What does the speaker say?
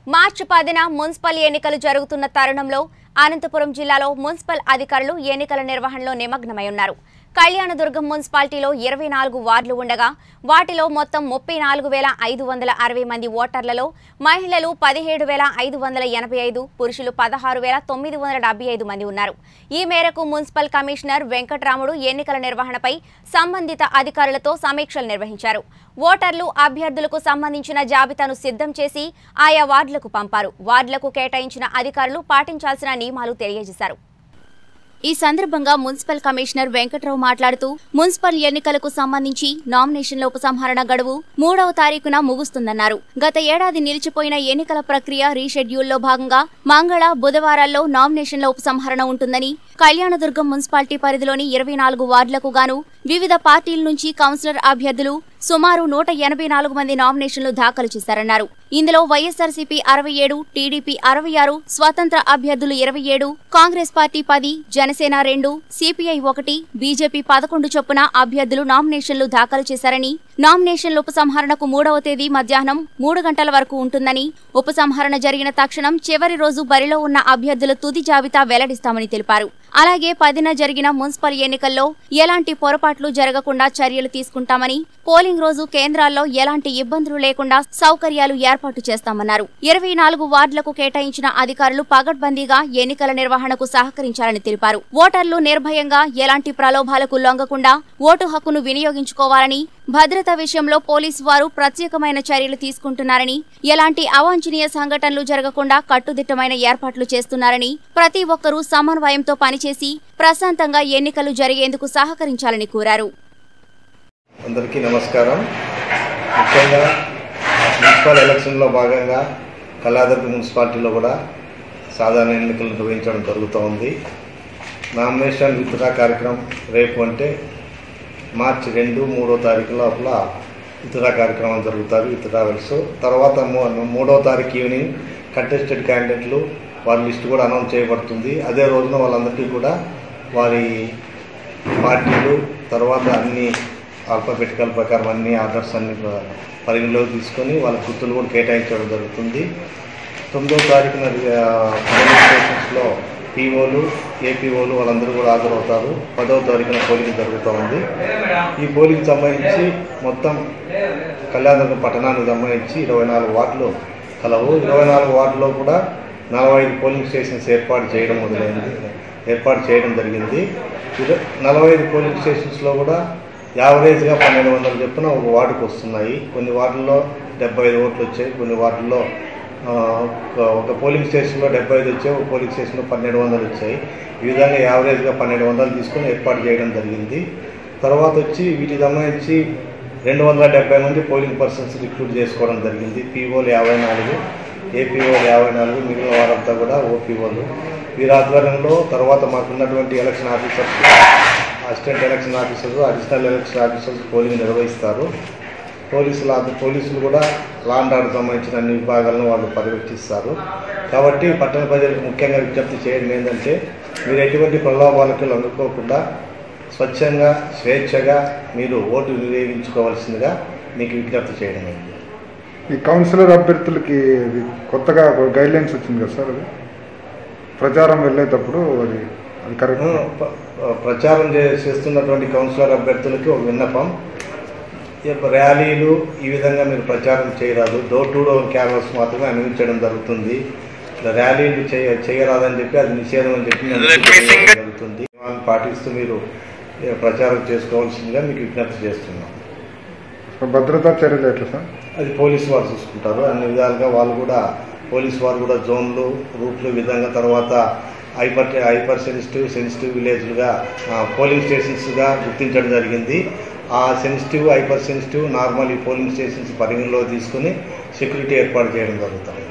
మార్చి పదిన మున్సిపల్ ఎన్నికలు జరుగుతున్న తరుణంలో అనంతపురం జిల్లాలో మున్సిపల్ అధికారులు ఎన్నికల నిర్వహణలో నిమగ్నమై ఉన్నారు కళ్యాణదుర్గం మున్సిపాలిటీలో ఇరవై నాలుగు వార్డులు ఉండగా వాటిలో మొత్తం ముప్పై నాలుగు వేల ఐదు వందల అరవై మంది ఓటర్లలో మహిళలు పదిహేడు వేల ఐదు వందల ఎనభై ఐదు పురుషులు పదహారు వేల తొమ్మిది వందల డెబ్బై ఐదు మంది ఉన్నారు ఈ మేరకు మున్సిపల్ కమిషనర్ వెంకట్రాముడు ఎన్నికల నిర్వహణపై సంబంధిత అధికారులతో సమీక్షలు నిర్వహించారు ఓటర్లు అభ్యర్థులకు సంబంధించిన జాబితాను సిద్ధం చేసి ఆయా వార్డులకు పంపారు వార్డులకు కేటాయించిన అధికారులు పాటించాల్సిన నియమాలు తెలియజేశారు ఈ సందర్భంగా మున్సిపల్ కమిషనర్ వెంకట్రావు మాట్లాడుతూ మున్సిపల్ ఎన్నికలకు సంబంధించి నామినేషన్ల ఉపసంహరణ గడువు మూడవ తారీఖున ముగుస్తుందన్నారు గత ఏడాది నిలిచిపోయిన ఎన్నికల ప్రక్రియ రీషెడ్యూల్లో భాగంగా మంగళ బుధవారాల్లో నామినేషన్ల ఉపసంహరణ ఉంటుందని కళ్యాణదుర్గం మున్సిపాలిటీ పరిధిలోని ఇరవై నాలుగు వార్డులకు గాను వివిధ పార్టీల నుంచి కౌన్సిలర్ అభ్యర్థులు సుమారు నూట ఎనభై నాలుగు మంది నామినేషన్లు దాఖలు చేశారన్నారు ఇందులో వైఎస్ఆర్సీపీ అరవై ఏడు టీడీపీ అరవై ఆరు స్వతంత్ర అభ్యర్థులు ఇరవై ఏడు కాంగ్రెస్ పార్టీ పది జనసేన రెండు సిపిఐ ఒకటి బీజేపీ పదకొండు చొప్పున అభ్యర్థులు నామినేషన్లు దాఖలు చేశారని నామినేషన్ల ఉపసంహరణకు మూడవ తేదీ మధ్యాహ్నం మూడు గంటల వరకు ఉంటుందని ఉపసంహరణ జరిగిన తక్షణం చివరి రోజు బరిలో ఉన్న అభ్యర్థుల తుది జాబితా వెల్లడిస్తామని తెలిపారు అలాగే పదిన జరిగిన మున్సిపల్ ఎన్నికల్లో ఎలాంటి పొరపాట్లు జరగకుండా చర్యలు తీసుకుంటామని పోలింగ్ రోజు కేంద్రాల్లో ఎలాంటి ఇబ్బందులు లేకుండా సౌకర్యాలు ఏర్పాటు చేస్తామన్నారు ఇరవై నాలుగు వార్డులకు కేటాయించిన అధికారులు పగడ్బందీగా ఎన్నికల నిర్వహణకు సహకరించాలని తెలిపారు ఓటర్లు నిర్భయంగా ఎలాంటి ప్రలోభాలకు లొంగకుండా ఓటు హక్కును వినియోగించుకోవాలని భద్రత విషయంలో పోలీసు వారు ప్రత్యేకమైన చర్యలు తీసుకుంటున్నారని ఎలాంటి అవాంఛనీయ సంఘటనలు జరగకుండా కట్టుదిట్టమైన ఏర్పాట్లు చేస్తున్నారని ప్రతి ఒక్కరూ సమన్వయంతో పనిచేసి ప్రశాంతంగా ఎన్నికలు జరిగేందుకు సహకరించాలని కోరారు అందరికీ నమస్కారం ముఖ్యంగా మున్సిపల్ ఎలక్షన్లో భాగంగా కళాదర్గ మున్సిపాలిటీలో కూడా సాధారణ ఎన్నికలు నిర్వహించడం జరుగుతూ ఉంది నామినేషన్ విత్డ్రా కార్యక్రమం రేపు అంటే మార్చి రెండు మూడో తారీఖు లోపల విత్డ్రా కార్యక్రమం జరుగుతారు విత్డ్రావల్స్ తర్వాత మూ- మూడో తారీఖు ఈవినింగ్ కంటెస్టెడ్ క్యాండిడేట్లు వారి లిస్టు కూడా అనౌన్స్ చేయబడుతుంది అదే రోజున వాళ్ళందరికీ కూడా వారి పార్టీలు తర్వాత అన్ని ఆల్ఫాబెటికల్ ప్రకారం అన్ని ఆర్డర్స్ అన్ని ప- పరిగణలోకి తీసుకొని వాళ్ళ గుర్తులు కూడా కేటాయించడం జరుగుతుంది తొమ్మిదో తారీఖున ఆ, పోలింగ్ స్టేషన్స్లో పీఓలు ఏపీఓలు వాళ్ళందరూ కూడా హాజరవుతారు పదవ తారీఖున పోలింగ్ జరుగుతూ ఉంది ఈ పోలింగ్ సంబంధించి మొత్తం కళ్యాణదుర్గం పట్టణానికి సంబంధించి ఇరవై నాలుగు వార్డులు కలవు ఇరవై నాలుగు వార్డులో కూడా నలభై ఐదు పోలింగ్ స్టేషన్స్ ఏర్పాటు చేయడం మొదలైంది ఏర్పాటు చేయడం జరిగింది ఇర- నలభై ఐదు పోలింగ్ స్టేషన్స్లో కూడా యావరేజ్గా పన్నెండు వందల చొప్పున ఒక వార్డుకు వస్తున్నాయి కొన్ని వార్డుల్లో డెబ్బై ఐదు ఓట్లు వచ్చాయి కొన్ని వార్డుల్లో ఆ, ఒక- ఒక పోలింగ్ స్టేషన్లో డెబ్బై ఐదు వచ్చాయి ఒక పోలింగ్ స్టేషన్లో పన్నెండు వందలు వచ్చాయి ఈ విధంగా యావరేజ్గా పన్నెండు వందలు తీసుకొని ఏర్పాటు చేయడం జరిగింది తర్వాత వచ్చి వీటికి సంబంధించి రెండు వందల డెబ్బై మంది పోలింగ్ పర్సన్స్ రిక్రూట్ చేసుకోవడం జరిగింది పీఓలు యాభై నాలుగు ఏపీఓలు యాభై నాలుగు మిగిలిన వారంతా కూడా ఓపీఓలు వీరి ఆధ్వర్యంలో తర్వాత మాకున్నటువంటి election officers assistant election officers additional election officers polling నిర్వహిస్తారు పోలీసులు ఆధ్వ- పోలీసులు కూడా లా అండ్ ఆర్డర్ సంబంధించిన అన్ని విభాగాలను వాళ్ళు పర్యవేక్షిస్తారు కాబట్టి పట్టణ ప్రజలకు ముఖ్యంగా విజ్ఞప్తి చేయడం ఏంటంటే మీరు ఎటువంటి ప్రలోభాలకు లొంగకోకుండా స్వచ్ఛంగా స్వేచ్ఛగా మీరు ఓటు వినియోగించుకోవాల్సిందిగా మీకు విజ్ఞప్తి చేయడం అయింది ఈ కౌన్సిలర్ అభ్యర్థులకి ఇది కొత్తగా గైడ్ లైన్స్ వచ్చింది కదా సార్ అది ప్రచారం వెళ్ళేటప్పుడు అది అది కరెక్ట్ ప్ర- ప్రచారం చే- చేస్తున్నటువంటి కౌన్సిలర్ అభ్యర్థులకి ఒక విన్నపం ఈ ర్యాలీలు ఈ విధంగా మీరు ప్రచారం చేయరాదు డోర్ టు డోర్ క్యాన్వాస్ మాత్రమే అనుమతించడం జరుగుతుంది ఇలా ర్యాలీలు చేయ చేయరాదని చెప్పి అది నిషేధం అని చెప్పి మేము తెలియజేయడం జరుగుతుంది వాళ్ళని పాటిస్తూ మీరు ఏ, ప్రచారం చేసుకోవాల్సిందిగా మీకు విజ్ఞప్తి చేస్తున్నాం భద్రతా చర్యలు ఎట్లా సార్ అది పోలీసు వారు చూసుకుంటారు అన్ని విధాలుగా వాళ్ళు కూడా పోలీసు వారు కూడా జోన్లు రూట్లు ఈ విధంగా తర్వాత హైపర్ హైపర్ సెన్సిటివ్ సెన్సిటివ్ విలేజ్లుగా ఆ, పోలింగ్ స్టేషన్స్గా గుర్తించడం జరిగింది ఆ సెన్సిటివ్ హైపర్ సెన్సిటివ్ నార్మల్ ఈ పోలింగ్ స్టేషన్స్ పరిగణలో తీసుకుని సెక్యూరిటీ ఏర్పాటు చేయడం జరుగుతుంది